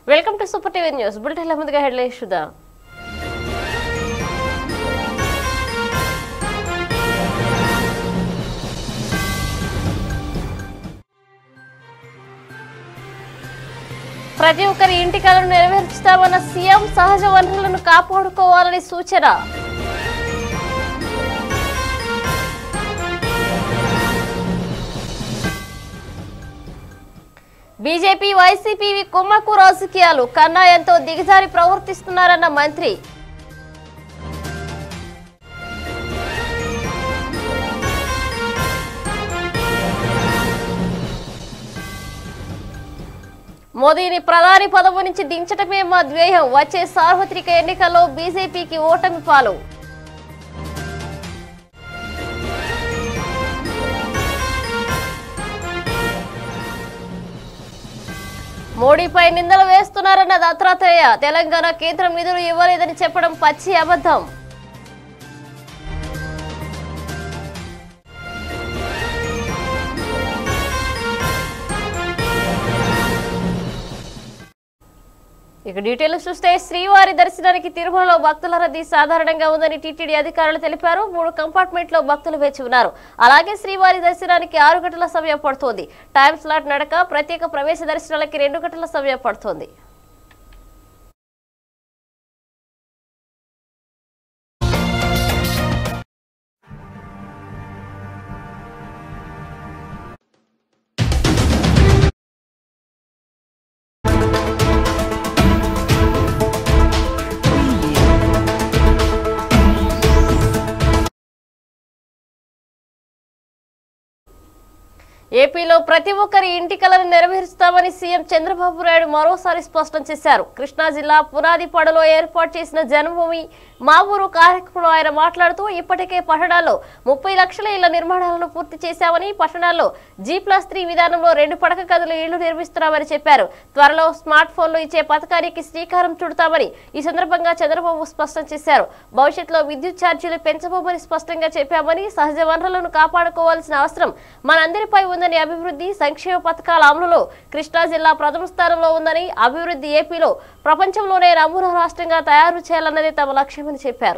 welcome to super TV news బులెటిన్ల ముందుగా headlines చూద్దాం ప్రతి ఒక్కరి ఇంటి కలను నెరవేర్చుతామన్న సీఎం సహజ వనరులను కాపాడుకోవాలని సూచన బీజేపీ వైసీపీ కుమ్మక్కు రాజకీయాలు కన్నా ఎంతో దిగజారి ప్రవర్తిస్తున్నారన్న మంత్రి మోదీని ప్రధాని పదవి నుంచి దించటమే మా ధ్యేయం వచ్చే సార్వత్రిక ఎన్నికల్లో బీజేపీకి ఓటమి పాలు మోడీపై నిందలు వేస్తున్నారన్న దత్తాత్రేయ తెలంగాణ కేంద్రం నిధులు ఇవ్వలేదని చెప్పడం పచ్చి అబద్ధం ఇక డీటెయిల్స్ చూస్తే శ్రీవారి దర్శనానికి తిరుమలలో భక్తుల రద్దీ సాధారణంగా ఉందని టీటీడీ అధికారులు తెలిపారు మూడు కంపార్ట్మెంట్ లో భక్తులు వేచి ఉన్నారు అలాగే శ్రీవారి దర్శనానికి ఆరు గంటల సమయం పడుతోంది టైం స్లాట్ నడక ప్రత్యేక ప్రవేశ దర్శనాలకి రెండు గంటల సమయం పడుతోంది ఏపీలో ప్రతి ఒక్కరి ఇంటి కలను నెరవేరుస్తామని సీఎం చంద్రబాబు నాయుడు మరోసారి స్పష్టం చేశారు కృష్ణా జిల్లా పునాదిపాడులో ఏర్పాటు చేసిన జన్మభూమి మా ఊరు కార్యక్రమంలో ఆయన మాట్లాడుతూ ఇప్పటికే పట్టణాల్లో ముప్పై లక్షల ఇళ్ల నిర్మాణాలను పూర్తి చేశామని పట్టణాల్లో జీ ప్లస్ త్రీ విధానంలో రెండు పడక గదులు ఇళ్లు నిర్మిస్తున్నామని చెప్పారు త్వరలో స్మార్ట్ ఫోన్లు ఇచ్చే పథకానికి శ్రీకారం చుడతామని ఈ సందర్భంగా చంద్రబాబు స్పష్టం చేశారు భవిష్యత్తులో విద్యుత్ ఛార్జీలు పెంచబోమని స్పష్టంగా చెప్పామని సహజ వనరులను కాపాడుకోవాల్సిన అవసరం మనందరిపై ఉందని అభివృద్ధి సంక్షేమ పథకాల అమలులో కృష్ణా జిల్లా ప్రథమ స్థానంలో ఉందని అభివృద్ధి ఏపీలో ప్రపంచంలోనే నమూనా రాష్ట్రంగా తయారు చేయాలన్నదే తమ లక్ష్యమని చెప్పారు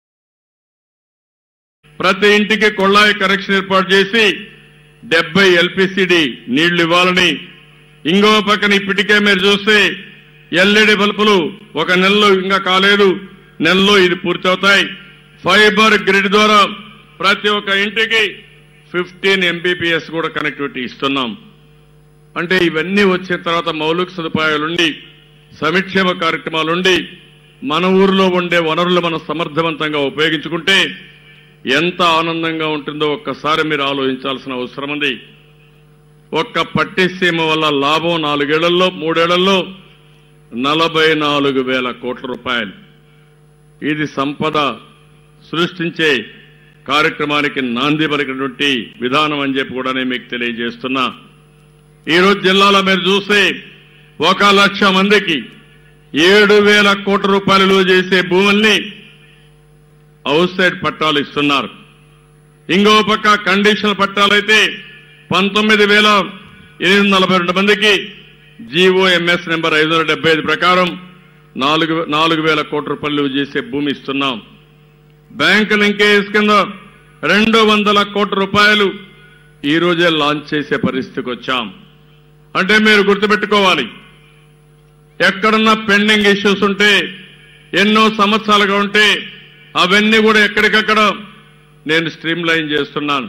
ప్రతి ఇంటికి కొళ్ళాయి కనెక్షన్ ఏర్పాటు చేసి డెబ్బై ఎల్పిసిడి నీళ్లు ఇవ్వాలని ఇంకో పక్కన ఇప్పటికే మీరు చూస్తే ఎల్ఈడి బల్బులు ఒక నెలలో ఇంకా కాలేదు నెలలో ఇది పూర్తవుతాయి ఫైబర్ గ్రిడ్ ద్వారా ప్రతి ఒక్క ఇంటికి ఫిఫ్టీన్ ఎంబీపీఎస్ కూడా కనెక్టివిటీ ఇస్తున్నాం అంటే ఇవన్నీ వచ్చిన తర్వాత మౌలిక సదుపాయాలుండి సంక్షేమ కార్యక్రమాలుండి మన ఊరిలో ఉండే వనరులు మనం సమర్థవంతంగా ఉపయోగించుకుంటే ఎంత ఆనందంగా ఉంటుందో ఒక్కసారి మీరు ఆలోచించాల్సిన అవసరం ఉంది ఒక్క పట్టిసీమ వల్ల లాభం నాలుగేళ్లలో మూడేళ్లలో నలభై నాలుగు వేల కోట్ల రూపాయలు ఇది సంపద సృష్టించే కార్యక్రమానికి నాంది పలికినటువంటి విధానం అని చెప్పి కూడా నేను మీకు తెలియజేస్తున్నా ఈరోజు జిల్లాలో మీరు చూస్తే ఒక లక్ష మందికి ఏడు వేల కోట్ల రూపాయలు చేసే భూముల్ని హౌస్ సైడ్ పట్టాలు ఇస్తున్నారు ఇంకో పక్క కండిషనల్ పట్టాలైతే పంతొమ్మిది వేల ఎనిమిది వందల నలభై రెండు మందికి జీఓఎంఎస్ నెంబర్ ఐదు వందల డెబ్బై ఐదు ప్రకారం నాలుగు నాలుగు వేల కోట్ల రూపాయలు చేసే భూమి ఇస్తున్నాం బ్యాంకు లింకేజ్ కింద రెండు వందల కోట్ల రూపాయలు ఈ రోజే లాంచ్ చేసే పరిస్థితికి వచ్చాం అంటే మీరు గుర్తుపెట్టుకోవాలి ఎక్కడన్నా పెండింగ్ ఇష్యూస్ ఉంటే ఎన్నో సంవత్సరాలుగా ఉంటే అవన్నీ కూడా ఎక్కడికక్కడ నేను స్ట్రీమ్ లైన్ చేస్తున్నాను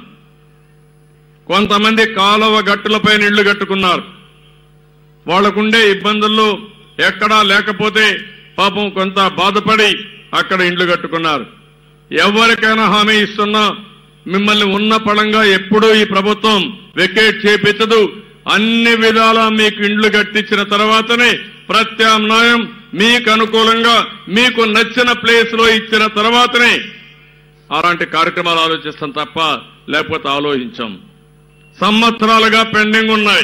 కొంతమంది కాలువ గట్టులపై ఇళ్లు కట్టుకున్నారు వాళ్లకుండే ఇబ్బందుల్లో ఎక్కడా లేకపోతే పాపం కొంత బాధపడి అక్కడ ఇండ్లు కట్టుకున్నారు ఎవరికైనా హామీ ఇస్తున్నా మిమ్మల్ని ఉన్న పళంగా ఎప్పుడూ ఈ ప్రభుత్వం వెకేట్ చేపించదు అన్ని విధాలా మీకు ఇండ్లు కట్టించిన తర్వాతనే ప్రత్యామ్నాయం మీకు అనుకూలంగా మీకు నచ్చిన ప్లేస్ లో ఇచ్చిన తర్వాతనే అలాంటి కార్యక్రమాలు ఆలోచిస్తాం తప్ప లేకపోతే ఆలోచించాం సంవత్సరాలుగా పెండింగ్ ఉన్నాయి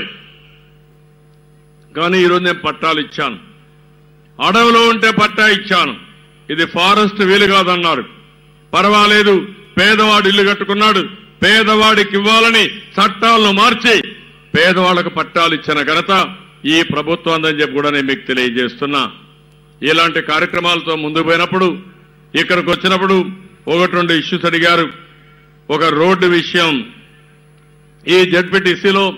కానీ ఈరోజు నేను పట్టాలు ఇచ్చాను అడవిలో ఉంటే పట్టా ఇచ్చాను ఇది ఫారెస్ట్ వీలు కాదన్నారు పర్వాలేదు పేదవాడు ఇల్లు కట్టుకున్నాడు పేదవాడికి ఇవ్వాలని చట్టాలను మార్చి పేదవాళ్లకు పట్టాలు ఇచ్చిన ఘనత ఈ ప్రభుత్వం అందని చెప్పి కూడా నేను మీకు తెలియజేస్తున్నా ఇలాంటి కార్యక్రమాలతో ముందుకు పోయినప్పుడు ఇక్కడికి వచ్చినప్పుడు ఒకటి రెండు ఇష్యూస్ అడిగారు ఒక రోడ్డు విషయం ఈ జడ్పీటీసీలో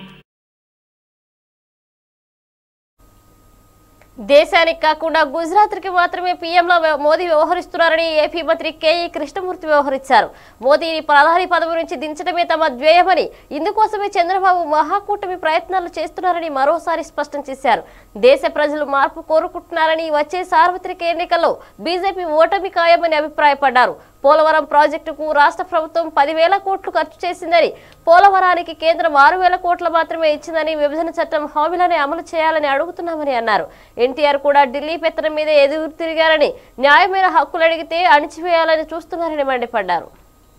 దేశానికి కాకుండా గుజరాత్ కి మాత్రమే పీఎంలో మోదీ వ్యవహరిస్తున్నారని ఏపీ మంత్రి కేఈ కృష్ణమూర్తి వ్యవహరించారు మోదీని ప్రధాని పదవి నుంచి దించడమే తమ ధ్యేయమని ఇందుకోసమే చంద్రబాబు మహాకూటమి ప్రయత్నాలు చేస్తున్నారని మరోసారి స్పష్టం చేశారు దేశ ప్రజలు మార్పు కోరుకుంటున్నారని వచ్చే సార్వత్రిక ఎన్నికల్లో బీజేపీ ఓటమి ఖాయమని అభిప్రాయపడ్డారు పోలవరం ప్రాజెక్టుకు రాష్ట్ర ప్రభుత్వం పదివేల కోట్లు ఖర్చు చేసిందని పోలవరానికి కేంద్రం ఆరు వేల కోట్ల మాత్రమే ఇచ్చిందని విభజన చట్టం హామీలనే అమలు చేయాలని అడుగుతున్నామని అన్నారు ఎన్టీఆర్ కూడా ఢిల్లీ పెత్తనం మీద ఎదురు తిరిగారని న్యాయమైన హక్కులు అడిగితే అణిచివేయాలని చూస్తున్నారని మండిపడ్డారు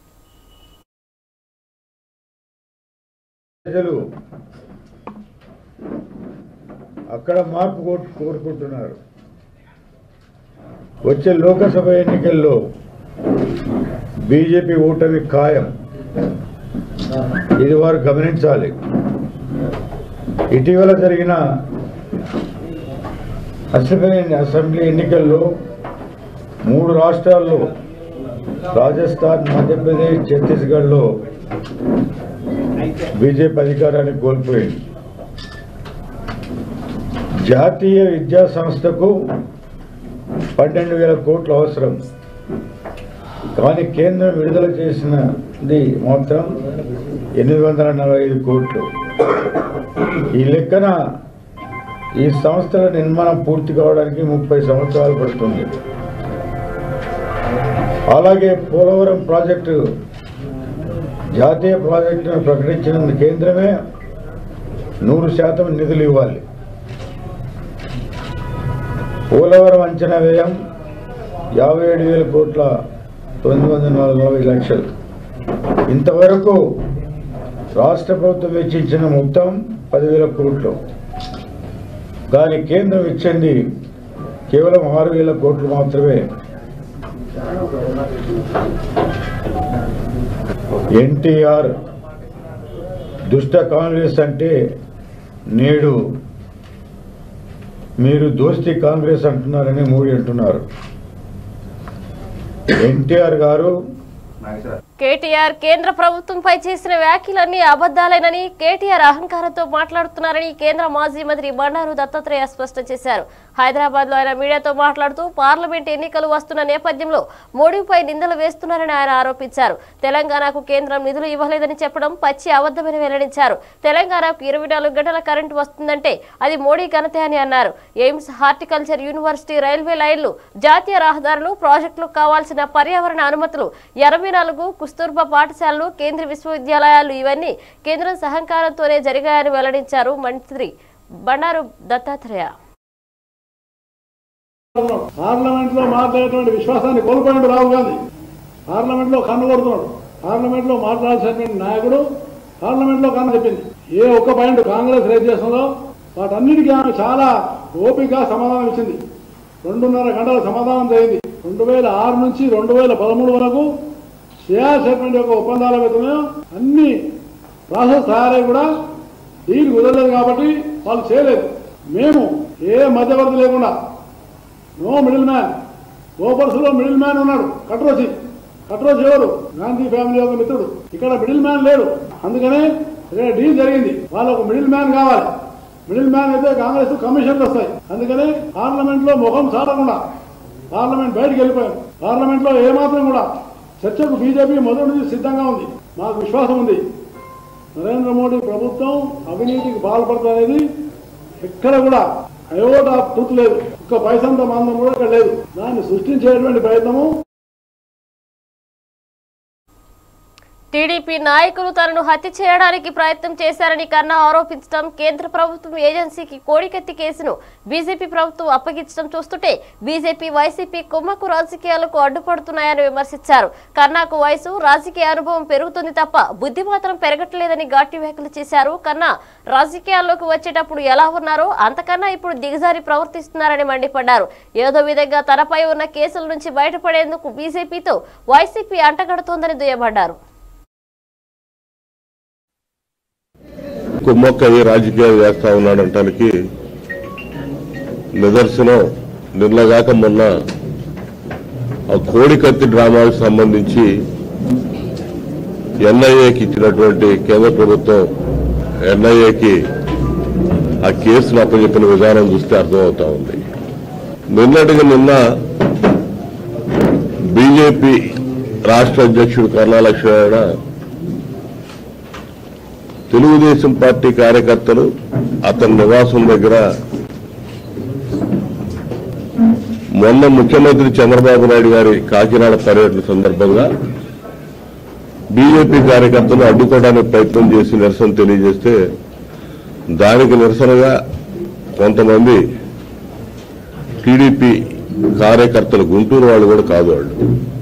ప్రజలు అక్కడ మార్పు కోరు- కోరుకుంటున్నారు వచ్చే లోకసభ ఎన్నికల్లో బీజేపీ ఓటమి ఖాయం ఇది వారు గమనించాలి ఇటీవల జరిగిన అసెంబ్లీ అసెంబ్లీ ఎన్నికల్లో మూడు రాష్ట్రాల్లో రాజస్థాన్ మధ్యప్రదేశ్ ఛత్తీస్గఢ్లో బీజేపీ అధికారాన్ని కోల్పోయింది జాతీయ విద్యా సంస్థకు పన్నెండు వేల కోట్లు అవసరం కానీ కేంద్రం విడుదల చేసినది మాత్రం ఎనిమిది వందల నలభై ఐదు కోట్లు ఈ లెక్కన ఈ సంస్థల నిర్మాణం పూర్తి కావడానికి ముప్పై సంవత్సరాలు పడుతుంది అలాగే పోలవరం ప్రాజెక్టు జాతీయ ప్రాజెక్టును ప్రకటించిన కేంద్రమే నూరు శాతం నిధులు ఇవ్వాలి పోలవరం అంచనా వ్యయం యాభై ఏడు వేల కోట్ల తొమ్మిది వందల నలభై లక్షలు ఇంతవరకు రాష్ట్ర ప్రభుత్వం వెచ్చించిన మొత్తం పదివేల కోట్లు కానీ కేంద్రం ఇచ్చింది కేవలం ఆరు వేల కోట్లు మాత్రమే ఎన్టీఆర్ దుష్ట కాంగ్రెస్ అంటే నేడు మీరు దోస్తి కాంగ్రెస్ అంటున్నారని మోడీ అంటున్నారు ఎన్టీఆర్ గారు కేటీఆర్ కేంద్ర ప్రభుత్వంపై చేసిన వ్యాఖ్యలన్నీ అబద్దాలేనని కేటీఆర్ అహంకారంతో మాట్లాడుతున్నారని కేంద్ర మాజీ మంత్రి బండారు దత్తాత్రేయ స్పష్టం చేశారు హైదరాబాద్ లో ఆయన మీడియాతో మాట్లాడుతూ పార్లమెంట్ ఎన్నికలు వస్తున్న నేపథ్యంలో మోడీపై నిందలు వేస్తున్నారని ఆయన ఆరోపించారు తెలంగాణకు కేంద్రం నిధులు ఇవ్వలేదని చెప్పడం పచ్చి అబద్దమని వెల్లడించారు తెలంగాణకు ఇరవై నాలుగు గంటల కరెంటు వస్తుందంటే అది మోడీ ఘనతే అని అన్నారు ఎయిమ్స్ హార్టికల్చర్ యూనివర్సిటీ రైల్వే లైన్లు జాతీయ రహదారులు ప్రాజెక్టులకు కావాల్సిన పర్యావరణ అనుమతులు ఎనభై నాలుగు కుస్తూర్బా పాఠశాలలు కేంద్ర విశ్వవిద్యాలయాలు ఇవన్నీ కేంద్రం సహకారంతోనే జరిగాయని వెల్లడించారు మంత్రి బండారు దత్తాత్రేయ పార్లమెంట్ లో మాట్లాడేటువంటి విశ్వాసాన్ని కోల్పోయాడు రాహుల్ గాంధీ పార్లమెంట్ లో కన్ను కొడుతున్నాడు పార్లమెంట్ లో మాట్లాడాల్సినటువంటి నాయకుడు పార్లమెంట్ లో కన్ను చెప్పింది ఏ ఒక్క పాయింట్ కాంగ్రెస్ రేజ్ చేస్తుందో వాటన్నిటికీ ఆమె చాలా ఓపిక సమాధానం ఇచ్చింది రెండున్నర గంటల సమాధానం జరిగింది రెండు వేల ఆరు నుంచి రెండు వేల పదమూడు వరకు చేయాల్సినటువంటి ఒక ఒప్పందాల విధమే అన్ని ప్రాసెస్ తయారై కూడా డీల్ కుదరలేదు కాబట్టి వాళ్ళు చేయలేదు మేము ఏ మధ్యవర్తి లేకుండా నో మిడిల్ మ్యాన్ ఓపర్స్ లో మిడిల్ మ్యాన్ ఉన్నాడు కట్రోసి కట్రోసి ఎవరు గాంధీ ఫ్యామిలీ యొక్క మిత్రుడు ఇక్కడ మిడిల్ మ్యాన్ లేడు అందుకనే ఇక్కడ డీల్ జరిగింది వాళ్ళకు మిడిల్ మ్యాన్ కావాలి మిడిల్ మ్యాన్ అయితే కాంగ్రెస్ కమిషన్లు వస్తాయి అందుకని పార్లమెంట్ లో ముఖం చాటకుండా పార్లమెంట్ బయటకు వెళ్ళిపోయాం పార్లమెంట్ లో ఏమాత్రం కూడా చర్చకు బీజేపీ మొదటి నుంచి సిద్ధంగా ఉంది మాకు విశ్వాసం ఉంది నరేంద్ర మోడీ ప్రభుత్వం అవినీతికి పాల్పడుతుంది ఎక్కడ కూడా అయోట ట్రూత్ లేదు ఒక్క పైసంత మందం కూడా ఇక్కడ లేదు దాన్ని సృష్టించేటువంటి ప్రయత్నము టీడీపీ నాయకులు తనను హత్య చేయడానికి ప్రయత్నం చేశారని కన్నా ఆరోపించడం కేంద్ర ప్రభుత్వం ఏజెన్సీకి కోడికత్తి కేసును బీజేపీ ప్రభుత్వం అప్పగించడం చూస్తుంటే బీజేపీ వైసీపీ కుమ్మకు రాజకీయాలకు అడ్డుపడుతున్నాయని విమర్శించారు కన్నాకు వయసు రాజకీయ అనుభవం పెరుగుతుంది తప్ప బుద్ధి మాత్రం పెరగట్లేదని ఘాటి వ్యాఖ్యలు చేశారు కన్నా రాజకీయాల్లోకి వచ్చేటప్పుడు ఎలా ఉన్నారో అంతకన్నా ఇప్పుడు దిగజారి ప్రవర్తిస్తున్నారని మండిపడ్డారు ఏదో విధంగా తనపై ఉన్న కేసుల నుంచి బయటపడేందుకు బీజేపీతో వైసీపీ అంటగడుతోందని దుయ్యబడ్డారు కుమ్మక్కయ్య రాజకీయాలు చేస్తా ఉన్నాడంటానికి నిదర్శనం నిన్నగాక మొన్న ఆ కోడికత్తి డ్రామాకు సంబంధించి ఎన్ఐఏకి ఇచ్చినటువంటి కేంద్ర ప్రభుత్వం ఎన్ఐఏకి ఆ కేసును అప్పచెప్పిన విధానం చూస్తే అర్థమవుతా ఉంది నిన్నటికి నిన్న బీజేపీ రాష్ట్ర అధ్యక్షుడు కరుణా లక్ష్మణ తెలుగుదేశం పార్టీ కార్యకర్తలు అతని నివాసం దగ్గర మొన్న ముఖ్యమంత్రి చంద్రబాబు నాయుడు గారి కాకినాడ పర్యటన సందర్భంగా బీజేపీ కార్యకర్తలు అడ్డుకోవడానికి ప్రయత్నం చేసి నిరసన తెలియజేస్తే దానికి నిరసనగా కొంతమంది టీడీపీ కార్యకర్తలు గుంటూరు వాళ్ళు కూడా కాదు వాళ్ళు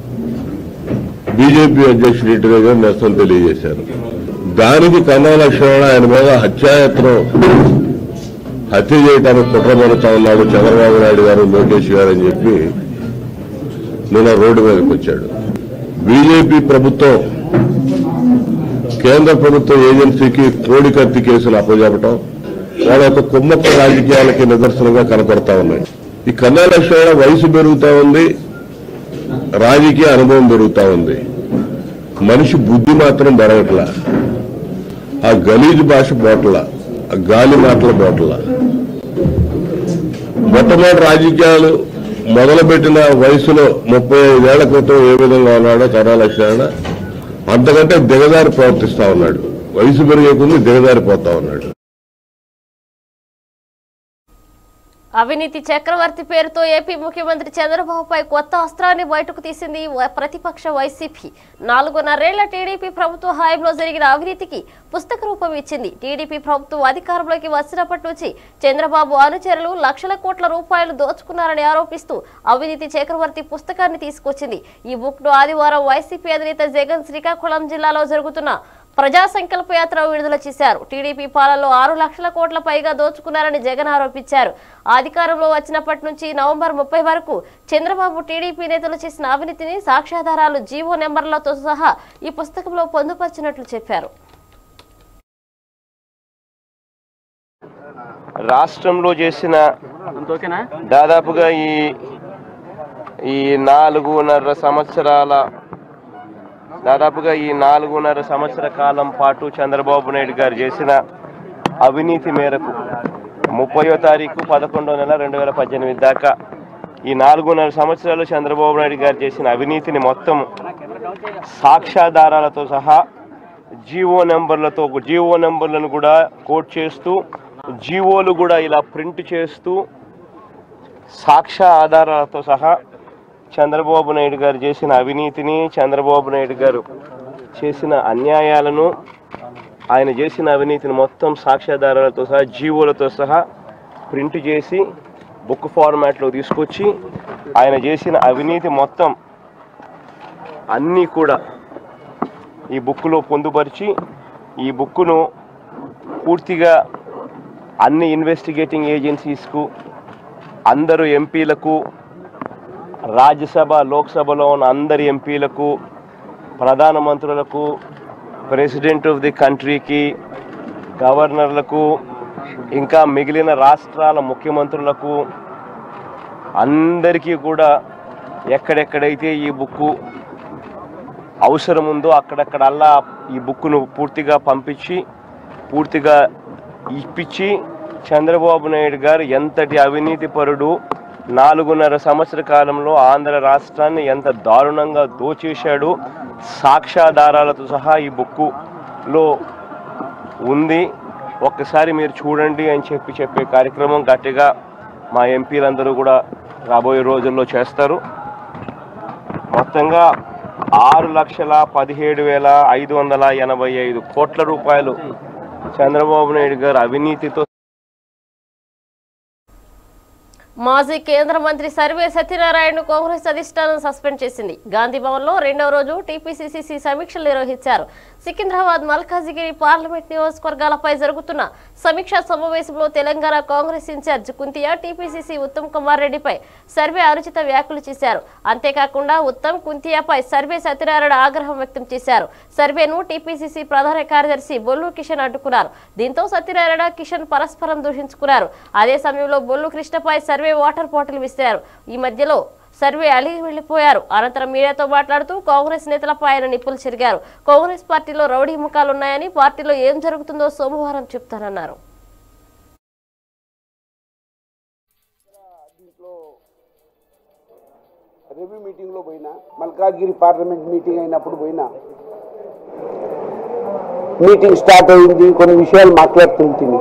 బీజేపీ అధ్యక్షుడు ఇంటి గారు నిరసన తెలియజేశారు దానికి కన్నా లక్ష్మణ ఆయన మీద హత్యాయత్నం హత్య చేయడానికి కుట్రపడుతా ఉన్నాడు చంద్రబాబు నాయుడు గారు లోకేష్ గారు అని చెప్పి నిన్న రోడ్డు మీదకి వచ్చాడు బీజేపీ ప్రభుత్వం కేంద్ర ప్రభుత్వ ఏజెన్సీకి కోడికత్తి కేసులు అప్పజెప్పటం వాళ్ళ యొక్క కుమ్మక్క రాజకీయాలకి నిదర్శనంగా కనపడతా ఉన్నాయి ఈ కన్నా లక్ష్మణ వయసు పెరుగుతా ఉంది రాజకీయ అనుభవం పెరుగుతా ఉంది మనిషి బుద్ధి మాత్రం పెరగట్లా ఆ గలీజు భాష బోట్ల ఆ గాలి మాటల బోట్ల మొట్టమొదటి రాజకీయాలు మొదలుపెట్టిన వయసులో ముప్పై ఐదేళ్ల క్రితం ఏ విధంగా ఉన్నాడో కన్నా లక్ష్మణ అంతకంటే దిగజారి ప్రవర్తిస్తా ఉన్నాడు వయసు పెరిగే కొద్దీ దిగజారిపోతా ఉన్నాడు అవినీతి చక్రవర్తి పేరుతో ఏపీ ముఖ్యమంత్రి చంద్రబాబుపై కొత్త అస్త్రాన్ని బయటకు తీసింది వ- ప్రతిపక్ష వైసీపీ నాలుగున్నరేళ్ల టీడీపీ ప్రభుత్వ హయాంలో జరిగిన అవినీతికి పుస్తక రూపం ఇచ్చింది టీడీపీ ప్రభుత్వం అధికారంలోకి వచ్చినప్పటి నుంచి చంద్రబాబు అనుచరులు లక్షల కోట్ల రూపాయలు దోచుకున్నారని ఆరోపిస్తూ అవినీతి చక్రవర్తి పుస్తకాన్ని తీసుకొచ్చింది ఈ బుక్ ను ఆదివారం వైసీపీ అధినేత జగన్ శ్రీకాకుళం జిల్లాలో జరుగుతున్న ప్రజా సంకల్ప యాత్ర విడుదల చేశారు టీడీపీ పాలనలో ఆరు లక్షల కోట్ల పైగా దోచుకున్నారని జగన్ ఆరోపించారు అధికారంలో వచ్చినప్పటి నుంచి నవంబర్ ముప్పై వరకు చంద్రబాబు టీడీపీ నేతలు చేసిన అవినీతిని సాక్ష్యాధారాలు జీవో నెంబర్లతో సహా ఈ పుస్తకంలో పొందుపరిచినట్లు చెప్పారు రాష్ట్రంలో చేసిన దాదాపుగా ఈ ఈ నాలుగున్నర సంవత్సరాల దాదాపుగా ఈ నాలుగున్నర సంవత్సర కాలం పాటు చంద్రబాబు నాయుడు గారు చేసిన అవినీతి మేరకు ముప్పయో తారీఖు పదకొండో నెల రెండు వేల పద్దెనిమిది దాకా ఈ నాలుగున్నర సంవత్సరాలు చంద్రబాబు నాయుడు గారు చేసిన అవినీతిని మొత్తం సాక్ష్యాధారాలతో సహా జీవో నెంబర్లతో జీవో నెంబర్లను కూడా కోట్ చేస్తూ జీవోలు కూడా ఇలా ప్రింట్ చేస్తూ సాక్ష్య ఆధారాలతో సహా చంద్రబాబు నాయుడు గారు చేసిన అవినీతిని చంద్రబాబు నాయుడు గారు చేసిన అన్యాయాలను ఆయన చేసిన అవినీతిని మొత్తం సాక్ష్యాధారాలతో సహా జీవోలతో సహా ప్రింట్ చేసి బుక్ ఫార్మాట్లో తీసుకొచ్చి ఆయన చేసిన అవినీతి మొత్తం అన్నీ కూడా ఈ బుక్లో పొందుపరిచి ఈ బుక్కును పూర్తిగా అన్ని ఇన్వెస్టిగేటింగ్ ఏజెన్సీస్కు అందరు ఎంపీలకు రాజ్యసభ లోక్సభలో ఉన్న అందరి ఎంపీలకు ప్రధానమంత్రులకు ప్రెసిడెంట్ ఆఫ్ ది కంట్రీకి గవర్నర్లకు ఇంకా మిగిలిన రాష్ట్రాల ముఖ్యమంత్రులకు అందరికీ కూడా ఎక్కడెక్కడైతే ఈ బుక్కు అవసరం ఉందో అక్కడక్కడల్లా ఈ బుక్ను పూర్తిగా పంపించి పూర్తిగా ఇప్పించి చంద్రబాబు నాయుడు గారు ఎంతటి అవినీతి పరుడు నాలుగున్నర సంవత్సర కాలంలో ఆంధ్ర రాష్ట్రాన్ని ఎంత దారుణంగా దోచేశాడు సాక్ష్యాధారాలతో సహా ఈ బుక్కులో ఉంది ఒక్కసారి మీరు చూడండి అని చెప్పి చెప్పే కార్యక్రమం గట్టిగా మా ఎంపీలందరూ కూడా రాబోయే రోజుల్లో చేస్తారు మొత్తంగా ఆరు లక్షల పదిహేడు వేల ఐదు వందల ఎనభై ఐదు కోట్ల రూపాయలు చంద్రబాబు నాయుడు గారు అవినీతితో మాజీ కేంద్ర మంత్రి సర్వే సత్యనారాయణ కాంగ్రెస్ అధిష్టానం సస్పెండ్ చేసింది గాంధీ భవన్ లో రెండవ రోజు టీపీసీసీ సమీక్షలు నిర్వహించారు సికింద్రాబాద్ మల్కాజిగిరి పార్లమెంట్ నియోజకవర్గాలపై జరుగుతున్న సమీక్షా సమావేశంలో Telangana Congress incharge Kuntia TPCC Uttam Kumar రెడ్డిపై సర్వే అనుచిత వ్యాఖ్యలు చేశారు అంతేకాకుండా ఉత్తమ్ కుంతియాపై సర్వే సత్యనారాయణ ఆగ్రహం వ్యక్తం చేశారు సర్వేను టీపీసీసీ ప్రధాన కార్యదర్శి బొల్లు కిషన్ అడ్డుకున్నారు దీంతో సత్యనారాయణ కిషన్ పరస్పరం దూషించుకున్నారు అదే సమయంలో బొల్లు కృష్ణపై సర్వే వాటర్ బాటిల్ విసిరారు ఈ మధ్యలో సర్వే అలిగి వెళ్లిపోయారు అనంతరం మీడియాతో మాట్లాడుతూ కాంగ్రెస్ నేతలపై ఆయన నిప్పులు చెరిగారు కాంగ్రెస్ పార్టీలో రౌడీ ముఖాలున్నాయని పార్టీలో ఏం జరుగుతుందో సోమవారం చెప్తానన్నారు రివ్యూ మీటింగ్లో పోయినా మల్కాజ్గిరి పార్లమెంట్ మీటింగ్ అయినప్పుడు పోయినా మీటింగ్ స్టార్ట్ అయింది కొన్ని విషయాలు మాట్లాడుతుంటుంది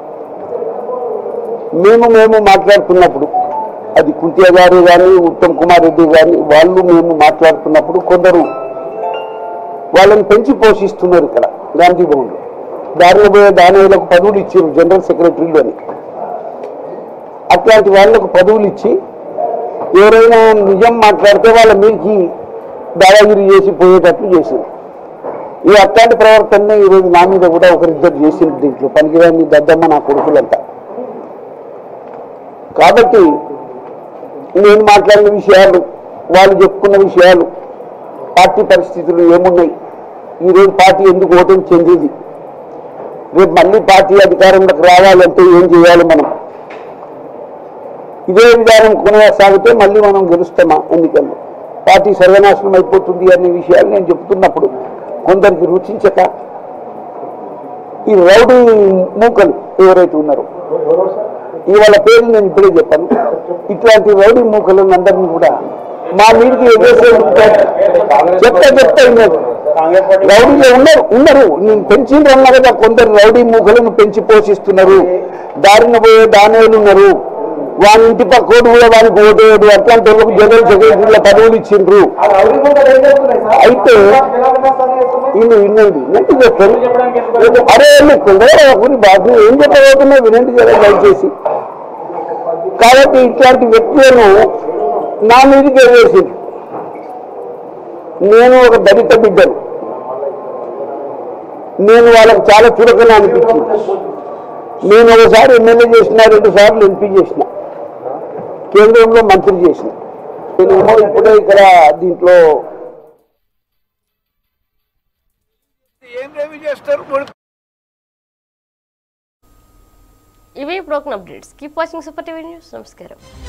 మేము మేము మాట్లాడుతున్నప్పుడు అది కుంతియా గారు కానీ ఉత్తమ్ కుమార్ రెడ్డి కానీ వాళ్ళు మేము మాట్లాడుతున్నప్పుడు కొందరు వాళ్ళని పెంచి పోషిస్తున్నారు ఇక్కడ గాంధీ భవన్లో దారిలో పోయే దానిలకు పదవులు ఇచ్చారు జనరల్ సెక్రటరీలు అని అట్లాంటి వాళ్ళకు పదవులు ఇచ్చి ఎవరైనా నిజం మాట్లాడితే వాళ్ళ మీదకి దాదాగిరి చేసి పోయేటట్లు చేసింది ఈ అట్లాంటి ప్రవర్తననే ఈరోజు నా మీద కూడా ఒకరిద్దరు చేసింది దీంట్లో పనికిరాని దద్దమ్మ నా కొడుకులంతా కాబట్టి నేను మాట్లాడిన విషయాలు వాళ్ళు చెప్పుకున్న విషయాలు పార్టీ పరిస్థితులు ఏమున్నాయి ఈరోజు పార్టీ ఎందుకు ఓటమి చెందింది రేపు మళ్ళీ పార్టీ అధికారంలోకి రావాలంటే ఏం చేయాలి మనం ఇదే విధానం కొనసాగితే మళ్ళీ మనం గెలుస్తామా ఎన్నికల్లో పార్టీ సర్వనాశనం అయిపోతుంది అనే విషయాలు నేను చెప్తున్నప్పుడు కొందరికి రుచించక ఈ రౌడీ మూకలు ఎవరైతే ఉన్నారో ఇవాళ పేర్లు నేను ఇప్పుడే చెప్పాను ఇట్లాంటి రౌడీ మూకలను అందరినీ కూడా మా మీదకి ఎగేసే చెప్తా చెప్తా ఉన్నారు రౌడీలు ఉన్నారు ఉన్నారు నేను పెంచిండ్రు అన్నా కదా కొందరు రౌడీ మూకలను పెంచి పోషిస్తున్నారు దారిన పోయే దానేలు ఉన్నారు వాని ఇంటి పక్కోడు కూడా వానికి ఓటేయడు అట్లాంటి వాళ్ళకు జగన్ సెక్రటరీల పదవులు ఇచ్చిండ్రు అయితే ఇల్లు వినండి వినండి చెప్పారు అరే కొందరు బాబు ఏం చెప్పబోతున్నా వినండి కదా దయచేసి కాబట్టి ఇట్లాంటి వ్యక్తులను నా మీదకి వేసింది నేను ఒక దళిత బిడ్డను నేను వాళ్ళకి చాలా చురకన అనిపించింది నేను ఒకసారి ఎమ్మెల్యే చేసిన రెండు సార్లు ఎంపీ చేసిన కేంద్రంలో మంత్రి చేసిన నేనేమో ఇప్పుడే ఇక్కడ దీంట్లో ఇవి broken updates keep watching super TV news నమస్కారం